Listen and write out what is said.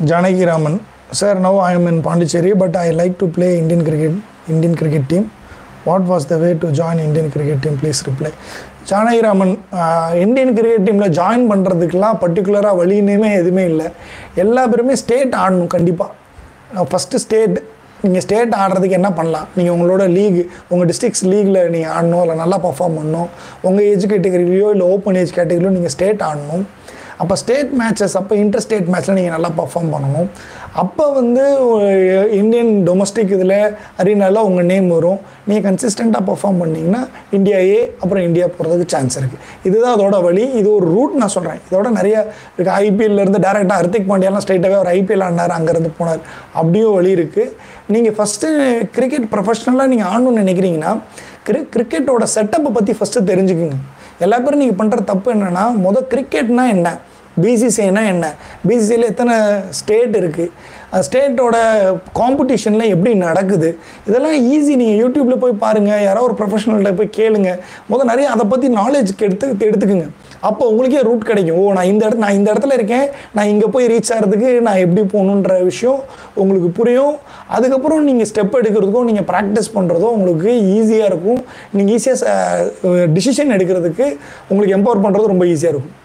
Janaki Raman. Sir, now I am in Pondicherry, but I like to play Indian cricket, Indian cricket team. What was the way to join Indian cricket team? Please reply. Janaki Raman ஆஹ், Indian cricket டீமில் join பண்ணுறதுக்கெலாம் பர்டிகுலராக வழியுமே எதுவுமே இல்லை எல்லா பேருமே state ஆடணும் கண்டிப்பாக ஃபஸ்ட்டு ஸ்டேட் நீங்கள் ஸ்டேட் ஆடுறதுக்கு என்ன பண்ணலாம் நீங்கள் உங்களோட லீக் உங்கள் டிஸ்ட்ரிக்ஸ் லீகில் நீங்கள் ஆடணும் இல்லை நல்லா பர்ஃபார்ம் பண்ணணும் உங்கள் ஏஜ் கேட்டகரிலையோ இல்லை ஓப்பன் ஏஜ் கேட்டகரியிலையோ நீங்கள் ஸ்டேட் ஆடணும் அப்போ ஸ்டேட் மேட்சஸ் அப்போ இன்டர் ஸ்டேட் மேட்ச்சில் நீங்கள் நல்லா பர்ஃபார்ம் பண்ணணும் அப்போ வந்து ஒரு இந்தியன் டொமஸ்டிக் இதில் அரீனாவில் உங்கள் நேம் வரும் நீங்கள் கன்சிஸ்டண்ட்டாக பர்ஃபார்ம் பண்ணிங்கன்னா இந்தியா ஏ அப்புறம் இந்தியா போகிறதுக்கு சான்ஸ் இருக்குது இதுதான் அதோட வழி இது ஒரு ரூட் நான் சொல்கிறேன் இதோட நிறைய இருக்குது ஐபிஎல்லேருந்து டேரெக்டாக ஹர்திக் பாண்டியாலாம் ஸ்ட்ரைட்டாகவே ஒரு ஐபிஎல் ஆடினார் அங்கேருந்து போனார் அப்படியும் வழி இருக்குது நீங்கள் ஃபஸ்ட்டு கிரிக்கெட் ப்ரொஃபஷ்னலாக நீங்கள் ஆடணும்னு நினைக்கிறீங்கன்னா கிரி கிரிக்கெட்டோட செட்டப்பை பற்றி ஃபஸ்ட்டு தெரிஞ்சுக்குங்க எல்லா பேரும் நீங்கள் பண்ணுற தப்பு என்னென்னா மொதல் கிரிக்கெட்னா என்ன பிசிசிஐனா என்ன பிசிசியில் எத்தனை ஸ்டேட் இருக்குது ஸ்டேட்டோட காம்படிஷனில் எப்படி நடக்குது இதெல்லாம் ஈஸி நீங்கள் யூடியூப்பில் போய் பாருங்கள் யாரோ ஒரு ப்ரொஃபஷனல்கிட்ட போய் கேளுங்க முதல் நிறைய அதை பற்றி நாலேஜ் எடுத்து எடுத்துக்குங்க அப்போ உங்களுக்கே ரூட் கிடைக்கும் ஓ நான் இந்த இடத்துல நான் இந்த இடத்துல இருக்கேன் நான் இங்கே போய் ரீச் ஆகிறதுக்கு நான் எப்படி போகணுன்ற விஷயம் உங்களுக்கு புரியும் அதுக்கப்புறம் நீங்கள் ஸ்டெப் எடுக்கிறதுக்கும் நீங்கள் ப்ராக்டிஸ் பண்ணுறதும் உங்களுக்கு ஈஸியாக இருக்கும் நீங்கள் ஈஸியாக டிசிஷன் எடுக்கிறதுக்கு உங்களுக்கு எம்பவர் பண்ணுறது ரொம்ப ஈஸியாக இருக்கும்